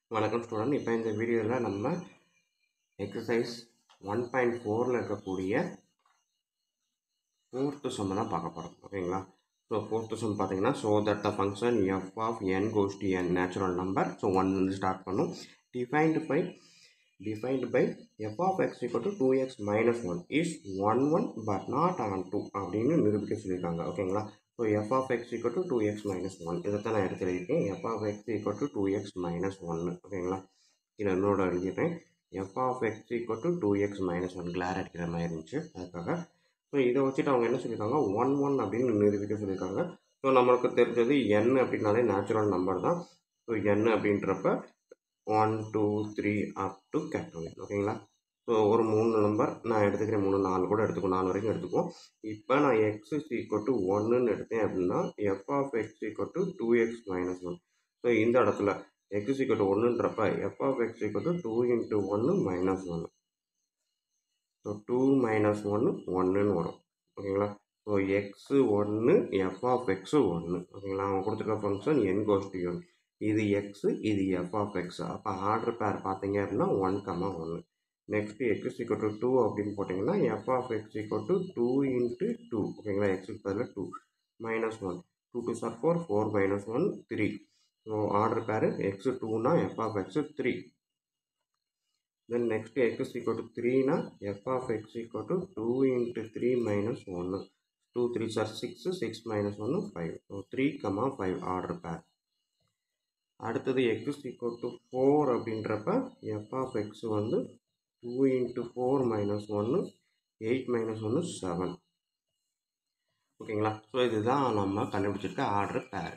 வணக்கம் ஸ்டூடெண்ட் இப்போ இந்த வீடியோவில் நம்ம எக்ஸசைஸ் ஒன் பாயிண்ட் ஃபோரில் இருக்கக்கூடிய ஃபோர்த்து சம் தான் பார்க்க போகிறோம் ஓகேங்களா ஸோ ஃபோர்த்து சம் பார்த்தீங்கன்னா so that the function F of N goes to N natural number so one வந்து ஸ்டார்ட் பண்ணும் defined by defined by F of X equal to two X minus one is one one but not on onto அப்படின்னு நிரூபிக்க சொல்லியிருக்காங்க ஓகேங்களா so F of X equal to two X minus one இதை தான் நான் எடுத்து எழுதியிருக்கேன் F of X equal to two X minus ஒன்று ஓகேங்களா இதில் இன்னொரு எழுதிடுறேன் F of X equal to two X minus one glare அடிக்கிற மாதிரி இருந்துச்சு அதுக்காக ஸோ இதை வச்சுட்டு அவங்க என்ன சொல்லியிருக்காங்க ஒன் ஒன் அப்படின்னு நிரூபிக்க சொல்லியிருக்காங்க ஸோ நம்மளுக்கு தெரிஞ்சது என் அப்படின்னாலே நேச்சுரல் நம்பர் தான் ஸோ என் அப்படின்றப்ப one two three up to கேட்டோம் ஓகேங்களா ஸோ ஒரு மூணு நம்பர் நான் எடுத்துக்கிறேன் மூணு நாலு கூட எடுத்துக்கோ நாலு வரைக்கும் எடுத்துக்குவோம் இப்போ நான் எக்ஸ் இஸ் ஈக்குவல் டு ஒன்றுன்னு எடுத்தேன் அப்படின்னா F of X equal to two X minus one so இந்த இடத்துல எக்ஸ் ஈக்குவல் டு ஒன்றுன்றப்ப F of X equal to two into ஒன்று மைனஸ் ஒன்று ஸோ டூ மைனஸ் ஒன்று ஒன்றுன்னு வரும் ஓகேங்களா ஸோ எக்ஸு ஒன்று எஃப் ஆஃப் எக்ஸு ஒன்று ஓகேங்களா அவங்க கொடுத்துருக்க function N goes to one இது எக்ஸு இது எஃப் ஆஃப் எக்ஸ் அப்போ ஆர்டர் பேர் பார்த்தீங்க அப்படின்னா ஒன் கம்மா ஒன்று next X equal to two அப்படின்னு போட்டிங்கன்னா F of X equal to two into two ஓகேங்களா எக்ஸுக்கு பதில் two minus one two two sir four four minus one three so order pair X டூனா F of X three then next X equal to த்ரீனா F of X equal to two into three minus ஒன்று two three sir six six minus ஒன்று five so three comma five order pair அடுத்தது X equal to four அப்படின்றப்ப F of X வந்து two into four minus ஒன்று eight minus ஒன்று seven ஓகேங்களா so இதுதான் நம்ம கண்டுபிடிச்சிருக்க ஆர்டர் பேர்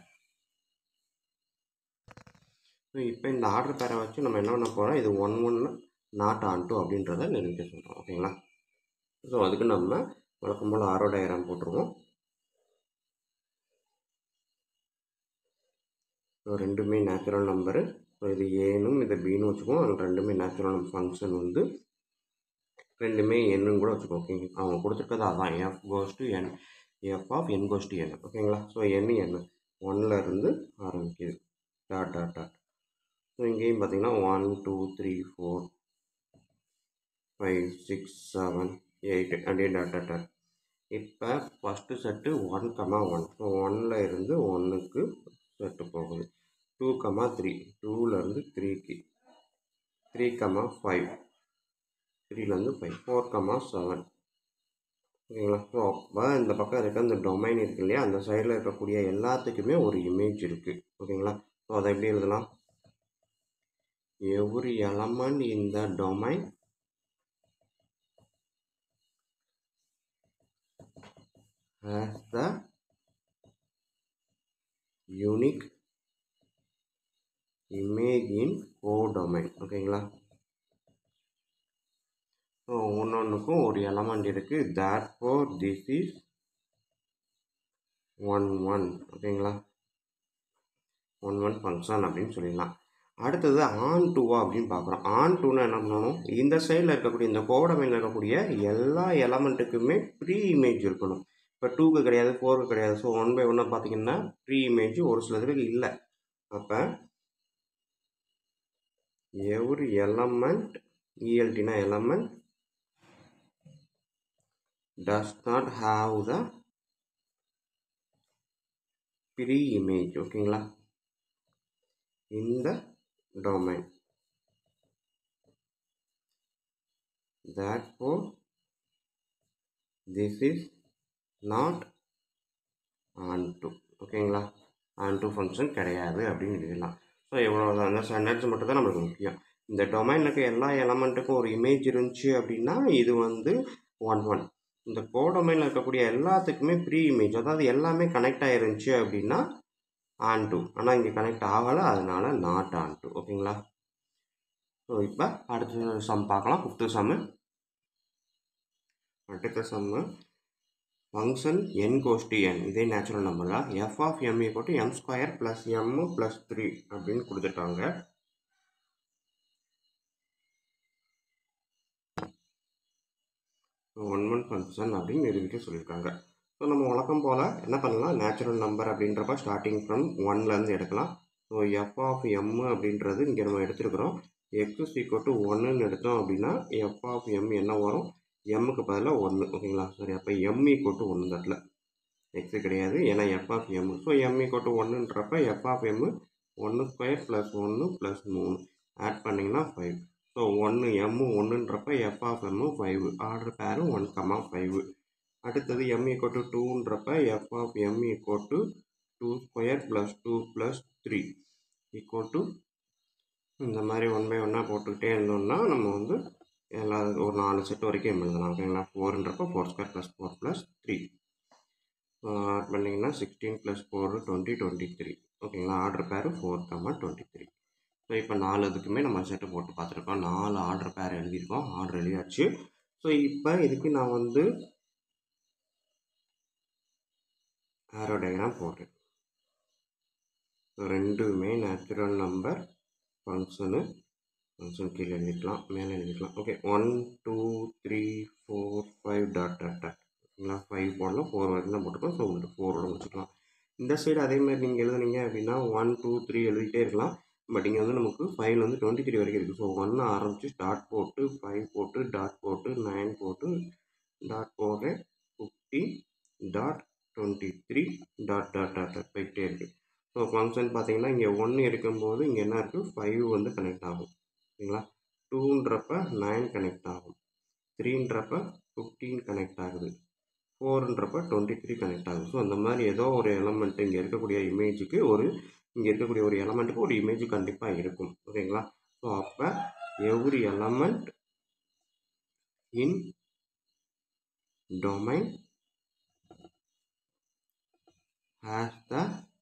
ஸோ இப்போ இந்த ஆர்டர் பேரை வச்சு நம்ம என்ன பண்ண போகிறோம் இது ஒன் ஒன்று நாட் ஆன் டூ அப்படின்றத நிரூபிக்க சொல்கிறோம் ஓகேங்களா ஸோ அதுக்கு நம்ம வழக்கம் போல் ஆரோ டயக்ராம் போட்டுருவோம் ஸோ ரெண்டுமே நேச்சுரல் நம்பரு ஸோ இது ஏனும் இது பின்னு வச்சுக்குவோம் அது ரெண்டுமே நேச்சுரல் ஃபங்க்ஷன் வந்து ரெண்டுமே என்னன்னு கூட வச்சுக்கோ ஓகேங்க அவங்க கொடுத்துருக்கது அதான் F goes to N F of N goes to N ஓகேங்களா ஸோ என் என்ன ஒன்னில் இருந்து ஆரம்பிக்குது டாட் டாட் டாட் ஸோ இங்கேயும் பார்த்தீங்கன்னா one two three four five six seven eight அப்படியே டாட் டாட் டாட் இப்போ first set one comma one so ஒன்னில் இருந்து ஒன்றுக்கு செட்டு போகுது டூ கமா த்ரீ டூலேருந்து த்ரீக்கு த்ரீ கமா ஃபைவ் த்ரீலேருந்து ஃபைவ் ஃபோர் கமா செவன் ஓகேங்களா ஸோ அப்போ இந்த பக்கம் இருக்க இந்த டொமைன் இருக்கு இல்லையா அந்த சைடில் இருக்கக்கூடிய எல்லாத்துக்குமே ஒரு இமேஜ் இருக்குது ஓகேங்களா ஸோ அதை எப்படி எழுதலாம் every element in the domain has the unique image in codomain ஓகேங்களா ஸோ ஒன்று ஒன்றுக்கும் ஒரு எலமெண்ட் இருக்குது that four this is one one ஓகேங்களா ஒன் ஒன் ஃபங்க்ஷன் அப்படின்னு சொல்லிடலாம் அடுத்தது ஆன் டூவா அப்படின்னு பார்க்குறோம் ஆன் டூனா என்ன பண்ணணும் இந்த சைடில் இருக்கக்கூடிய இந்த கோடமையில் இருக்கக்கூடிய எல்லா எலமெண்ட்டுக்குமே ப்ரீ இமேஜ் இருக்கணும் இப்போ டூக்கு கிடையாது ஃபோருக்கு கிடையாது ஸோ ஒன் பை ஒன்னாக பார்த்தீங்கன்னா ப்ரீ இமேஜ் ஒரு சிலதுக்கு இல்லை அப்போ எவ்ரி எலமெண்ட் இஎல்டினா element does not have the pre-image ஓகேங்களா in the domain therefore this is not onto ஓகேங்களா onto ஃபங்க்ஷன் கிடையாது அப்படின்னு எழுதலாம் ஸோ எவ்வளோ அந்த ஸ்டாண்டர்ட்ஸ் மட்டும் தான் நம்மளுக்கு முக்கியம் இந்த டொமைனில் இருக்க எல்லா எலமெண்ட்டுக்கும் ஒரு இமேஜ் இருந்துச்சு அப்படின்னா இது வந்து ஒன் ஒன் இந்த கோடொமைனில் இருக்கக்கூடிய எல்லாத்துக்குமே ப்ரீ இமேஜ் அதாவது எல்லாமே கனெக்ட் ஆகிருந்துச்சு அப்படின்னா ஆன் டூ ஆனால் இங்கே கனெக்ட் ஆகலை அதனால நாட் ஆன் டூ ஓகேங்களா ஸோ இப்போ அடுத்த சம் பார்க்கலாம் ஃபிஃப்த்து சம்மு அடுத்த சம்மு ஃபங்க்ஷன் என் கோஸ்டி என் இதே நேச்சுரல் நம்பர் தான் F of M equal M square plus M plus three அப்படின்னு கொடுத்துட்டாங்க ஒன் ஒன் ஃபங்க்ஷன் அப்படின்னு நிரூபிக்க சொல்லியிருக்காங்க ஸோ நம்ம வழக்கம் போல் என்ன பண்ணலாம் நேச்சுரல் நம்பர் அப்படின்றப்ப ஸ்டார்டிங் ஃப்ரம் ஒன்லேருந்து எடுக்கலாம் so so F of M அப்படின்றது இங்கே நம்ம எடுத்துருக்குறோம் எக்ஸ் சீக்வல் டு ஒன்றுன்னு எடுத்தோம் அப்படின்னா எஃப் ஆஃப் எம் என்ன வரும் எம்முக்கு பதிலாக ஒன்று ஓகேங்களா சரி அப்போ எம் ஈக்குவல் டு ஒன்று தட்டில் எக்ஸு கிடையாது ஏன்னா F of M so M equal to ஒன்றுன்றப்ப எஃப் ஆஃப் எம் ஒன்று ஸ்கொயர் ப்ளஸ் ஒன்று ப்ளஸ் மூணு ஆட் பண்ணிங்கன்னா ஃபைவ் ஸோ ஒன்று எம்மு ஒன்றுன்றப்ப F of M five order பேரும் ஒன் கமா ஃபைவ் அடுத்தது எம் ஈக்குவல் டு டூன்றப்ப F of M equal to two square plus two plus three equal to இந்த மாதிரி ஒன் பை ஒன்னாக போட்டுக்கிட்டே இருந்தோம்னா நம்ம வந்து எல்லா ஒரு நாலு செட் வரைக்கும் எழுதலாம் ஓகேங்களா ஃபோர்ன்றப்போ four square plus four plus three add பண்ணிங்கன்னா sixteen plus four twenty twenty three ஓகேங்களா order pair four comma twenty three so இப்போ நாலு இதுக்குமே நம்ம செட்டு போட்டு பார்த்துருக்கோம் நாலு ஆர்டர் பேர் எழுதியிருக்கோம் ஆர்டர் எழுதியாச்சு ஸோ இப்போ இதுக்கு நான் வந்து ஆரோ டயக்ராம் போடுறேன் ஸோ ரெண்டுமே நேச்சுரல் நம்பர் ஃபங்க்ஷனு ஃபங்க்ஷன் கீழே எழுதிக்கலாம் மேலே எழுதிக்கலாம் okay one two three four five dot dot dot ஓகேங்களா ஃபைவ் போடலாம் ஃபோர் வரைக்கும் தான் போட்டுக்கலாம் ஸோ உங்களுக்கு ஃபோரோட முடிச்சுக்கலாம் இந்த சைடு அதேமாதிரி நீங்கள் எழுதுனீங்க அப்படின்னா ஒன் டூ த்ரீ எழுதிட்டே இருக்கலாம் பட் இங்கே வந்து நமக்கு ஃபைவ்ல வந்து டுவெண்ட்டி த்ரீ வரைக்கும் இருக்குது ஸோ ஒன்று ஆரம்பித்து ஸ்டார்ட் போட்டு ஃபைவ் போட்டு டாட் போட்டு நைன் போட்டு டாட் போடுறேன் fifty dot twenty three dot dot dot dot போயிட்டே இருக்குது ஸோ ஃபங்க்ஷன் பார்த்தீங்கன்னா இங்கே ஒன்று இருக்கும்போது இங்கே என்ன இருக்குது ஃபைவ் வந்து கனெக்ட் ஆகும் ஓகேங்களா டூன்றப்ப நைன் கனெக்ட் ஆகும் த்ரீன்றப்ப ஃபிஃப்டீன் கனெக்ட் ஆகுது ஃபோர்ன்றப்ப டுவெண்ட்டி த்ரீ கனெக்ட் ஆகுது ஸோ அந்த மாதிரி ஏதோ ஒரு எலமெண்ட் இங்கே இருக்கக்கூடிய இமேஜுக்கு ஒரு இங்கே இருக்கக்கூடிய ஒரு எலமெண்ட்டுக்கு ஒரு இமேஜ் கண்டிப்பாக இருக்கும் ஓகேங்களா ஸோ அப்போ every element in domain has the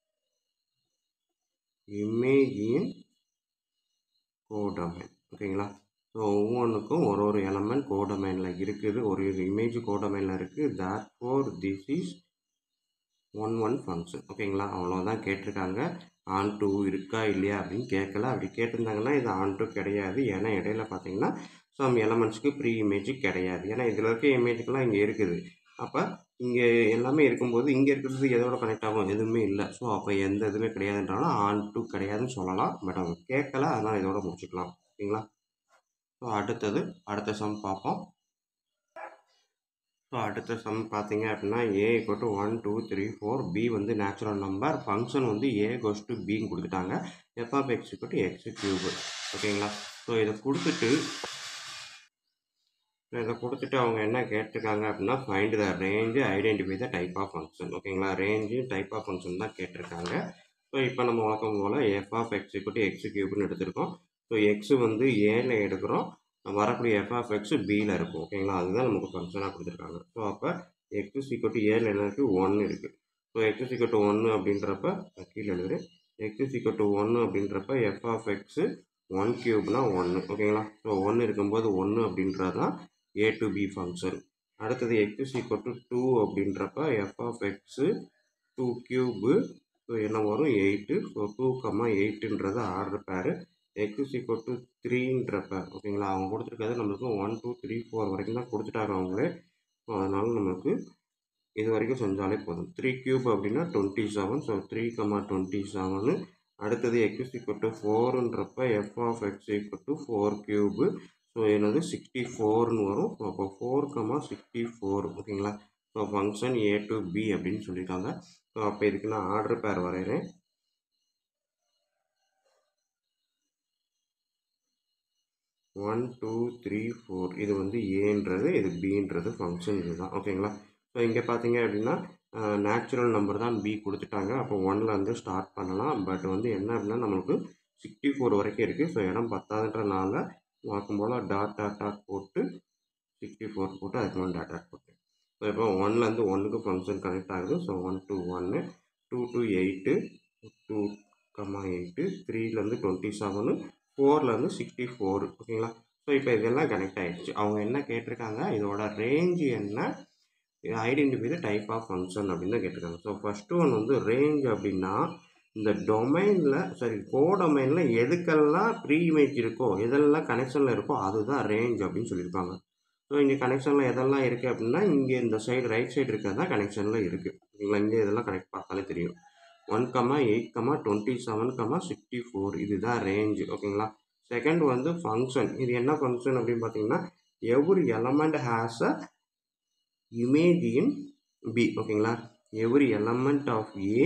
image in codomain ஓகேங்களா ஸோ ஒவ்வொன்றுக்கும் ஒரு ஒரு எலமெண்ட் கோடமைனில் இருக்குது ஒரு இமேஜ் கோடமைனில் இருக்குது that four this is one one function ஓகேங்களா அவ்வளோதான் கேட்டிருக்காங்க ஆன் டூ இருக்கா இல்லையா அப்படின்னு கேட்கல அப்படி கேட்டிருந்தாங்கன்னா இது ஆன் டூ கிடையாது ஏன்னா இடையில பார்த்தீங்கன்னா சம் எலமெண்ட்ஸ்க்கு ப்ரீ இமேஜ் கிடையாது ஏன்னா இதில் இருக்க இமேஜுக்கெல்லாம் இங்கே இருக்குது அப்போ இங்கே எல்லாமே இருக்கும்போது இங்கே இருக்கிறது எதோட கனெக்ட் ஆகும் எதுவுமே இல்லை ஸோ அப்போ எந்த இதுவுமே கிடையாதுன்றாலும் ஆன் டூ கிடையாதுன்னு சொல்லலாம் பட் அவங்க கேட்கல அதனால் இதோட முடிச்சுக்கலாம் ஓகேங்களா ஸோ அடுத்தது அடுத்த சம் பார்ப்போம் ஸோ அடுத்த சம் பார்த்தீங்க அப்படின்னா A equal to one two three four B வந்து நேச்சுரல் நம்பர் ஃபங்க்ஷன் வந்து ஏ கோஸ் டு பின்னு கொடுத்துட்டாங்க F of X equal to X cube ஓகேங்களா ஸோ இதை கொடுத்துட்டு இதை கொடுத்துட்டு அவங்க என்ன கேட்டிருக்காங்க அப்படின்னா find the range identify the type of function ஓகேங்களா ரேஞ்சு டைப் ஆஃப் ஃபங்க்ஷன் தான் கேட்டிருக்காங்க ஸோ இப்போ நம்ம வழக்கம் போல் F of X equal X கியூப்னு எடுத்திருக்கோம் ஸோ எக்ஸு வந்து ஏல எடுக்கிறோம் வரக்கூடிய எஃப் ஆஃப் எக்ஸ் பியில் இருக்கும் ஓகேங்களா அதுதான் நமக்கு ஃபங்க்ஷனாக கொடுத்துருக்காங்க ஸோ அப்போ எக்ஸ் சீக்கிரம் ஏல என்ன இருக்குது ஒன்று இருக்குது ஸோ எக்ஸ் சீக்கிரம் ஒன்று அப்படின்றப்ப கீழே எழுதுறேன் எக்ஸ் சீக்கிரம் ஒன்று அப்படின்றப்ப எஃப் ஆஃப் எக்ஸு ஒன் கியூப்னா ஒன்று ஓகேங்களா ஸோ ஒன்று இருக்கும்போது ஒன்று அப்படின்றது தான் ஏ டு பி ஃபங்க்ஷன் அடுத்தது எக்ஸ் ஈக்குவல் டு டூ அப்படின்றப்ப F of X two cube so என்ன வரும் எயிட்டு ஸோ டூ கம்மா எயிட்டுன்றது order pair X equal to த்ரீன்றப்ப ஓகேங்களா அவங்க கொடுத்துருக்கிறது நம்மளுக்கு ஒன் டூ த்ரீ ஃபோர் வரைக்கும் தான் கொடுத்துட்டாங்க அவங்களே ஸோ அதனால் நம்மளுக்கு இது வரைக்கும் செஞ்சாலே போதும் த்ரீ க்யூப் அப்படின்னா twenty seven so three comma twenty seven அடுத்தது எக்ஸ் ஈக்குவல் டு ஃபோருன்றப்ப F of X equal to four cube so என்னது சிக்ஸ்டி ஃபோர்னு வரும் ஸோ அப்போ ஃபோர் கமா சிக்ஸ்டி ஃபோர் ஓகேங்களா so function A to B அப்படின்னு சொல்லியிருக்காங்க ஸோ அப்போ இதுக்கு நான் ஆர்டர் பேர் வரைகிறேன் ஒன் டூ த்ரீ ஃபோர் இது வந்து ஏன்றது இது பின்றது ஃபங்க்ஷன் இதுதான் ஓகேங்களா ஸோ இங்கே பார்த்தீங்க அப்படின்னா நேச்சுரல் நம்பர் தான் பி கொடுத்துட்டாங்க அப்போ ஒன்லேருந்து ஸ்டார்ட் பண்ணலாம் பட் வந்து என்ன அப்படின்னா நம்மளுக்கு சிக்ஸ்டி ஃபோர் வரைக்கும் இருக்குது ஸோ இடம் பத்தாதுன்றனால வழக்கம் போல் டாட் டாட் டாட் போட்டு சிக்ஸ்டி ஃபோர் போட்டு அதுக்கு மேலே டாட் டாட் போட்டு ஸோ இப்போ ஒன்லேருந்து ஒன்றுக்கு ஃபங்க்ஷன் கனெக்ட் ஆகுது ஸோ ஒன் டூ ஒன்று two two eight two comma eight த்ரீலேருந்து டுவெண்ட்டி செவனு ஃபோர்லேருந்து சிக்ஸ்டி ஃபோர் ஓகேங்களா ஸோ இப்போ இதெல்லாம் கனெக்ட் ஆகிடுச்சு அவங்க என்ன கேட்டிருக்காங்க இதோட ரேஞ்சு என்ன identify the type of function அப்படின்னு தான் கேட்டிருக்காங்க ஸோ ஃபஸ்ட்டு ஒன் வந்து ரேஞ்ச் அப்படின்னா இந்த டொமைனில் சரி கோ டொமைனில் எதுக்கெல்லாம் ப்ரீ இமேஜ் இருக்கோ எதெல்லாம் கனெக்ஷனில் இருக்கோ அதுதான் ரேஞ்ச் அப்படின்னு சொல்லியிருப்பாங்க ஸோ இங்கே கனெக்ஷனில் எதெல்லாம் இருக்குது அப்படின்னா இங்கே இந்த சைடு ரைட் சைடு இருக்கிறது தான் கனெக்ஷனில் இருக்குது ஓகேங்களா இங்கே இதெல்லாம் கனெக்ட் பார்த்தாலே தெரியும் one comma eight comma twenty seven comma sixty four இதுதான் ரேஞ்சு ஓகேங்களா செகண்ட் வந்து ஃபங்க்ஷன் இது என்ன ஃபங்க்ஷன் அப்படின்னு பார்த்தீங்கன்னா every element has a image in B ஓகேங்களா every element of A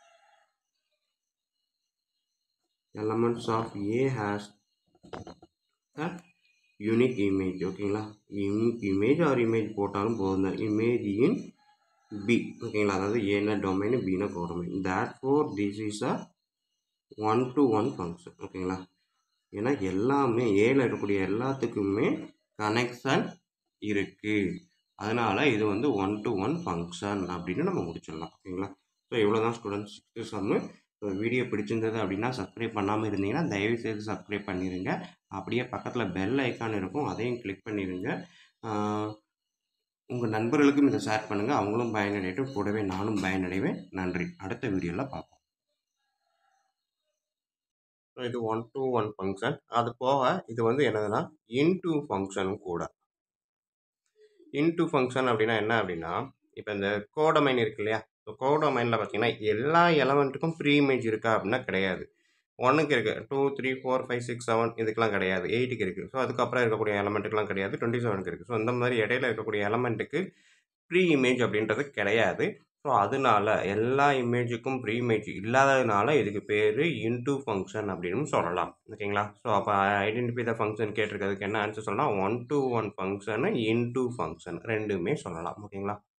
elements of A has a unique image ஓகேங்களா unique image or image போட்டாலும் போதும் தான் image in B ஓகேங்களா அதாவது ஏன்னா டொமைன் பின்னா codomain that four this is a one to one function ஓகேங்களா ஏன்னா எல்லாமே ஏல இருக்கக்கூடிய எல்லாத்துக்குமே கனெக்ஷன் இருக்குது அதனால் இது வந்து ஒன் டு ஒன் ஃபங்க்ஷன் அப்படின்னு நம்ம முடிச்சிடலாம் ஓகேங்களா ஸோ இவ்வளோ தான் students sixth sum so video பிடிச்சிருந்தது அப்படின்னா சப்ஸ்கிரைப் பண்ணாமல் இருந்தீங்கன்னா தயவு செய்து சப்ஸ்கிரைப் பண்ணிடுங்க அப்படியே பக்கத்தில் பெல் ஐக்கான் இருக்கும் அதையும் கிளிக் பண்ணிடுங்க உங்கள் நண்பர்களுக்கும் இதை ஷேர் பண்ணுங்கள் அவங்களும் பயனடையட்டும் கூடவே நானும் பயனடைவேன் நன்றி அடுத்த வீடியோவில் பார்ப்போம் இது ஒன் டு ஒன் ஃபங்க்ஷன் அது போக இது வந்து என்னதுன்னா இன்டூ ஃபங்க்ஷனும் கூட இன்டூ ஃபங்க்ஷன் அப்படின்னா என்ன அப்படின்னா இப்போ இந்த கோடமைன் இருக்கு இல்லையா ஸோ கோடமைனில் பார்த்தீங்கன்னா எல்லா எலமெண்ட்டுக்கும் ப்ரீ இமேஜ் இருக்கா அப்படின்னா கிடையாது ஒன்றுக்கு இருக்குது two three four five six seven இதுக்கெலாம் கிடையாது எயிட்டுக்கு இருக்குது ஸோ அதுக்கப்புறம் இருக்கக்கூடிய எலமெண்ட்டுக்கெலாம் கிடையாது டுவெண்ட்டி செவனுக்கு இருக்குது ஸோ இந்த மாதிரி இடையில இருக்கக்கூடிய எலமெண்ட்டுக்கு ப்ரீ இமேஜ் அப்படின்றது கிடையாது ஸோ அதனால எல்லா இமேஜுக்கும் ப்ரீ இமேஜ் இல்லாததுனால இதுக்கு பேர் இன்டூ ஃபங்க்ஷன் அப்படின்னு சொல்லலாம் ஓகேங்களா ஸோ அப்போ ஐடென்டிஃபை த ஃபங்க்ஷன் கேட்டிருக்கிறதுக்கு என்ன ஆன்சர் சொல்லலாம் one to one function into function ரெண்டுமே சொல்லலாம் ஓகேங்களா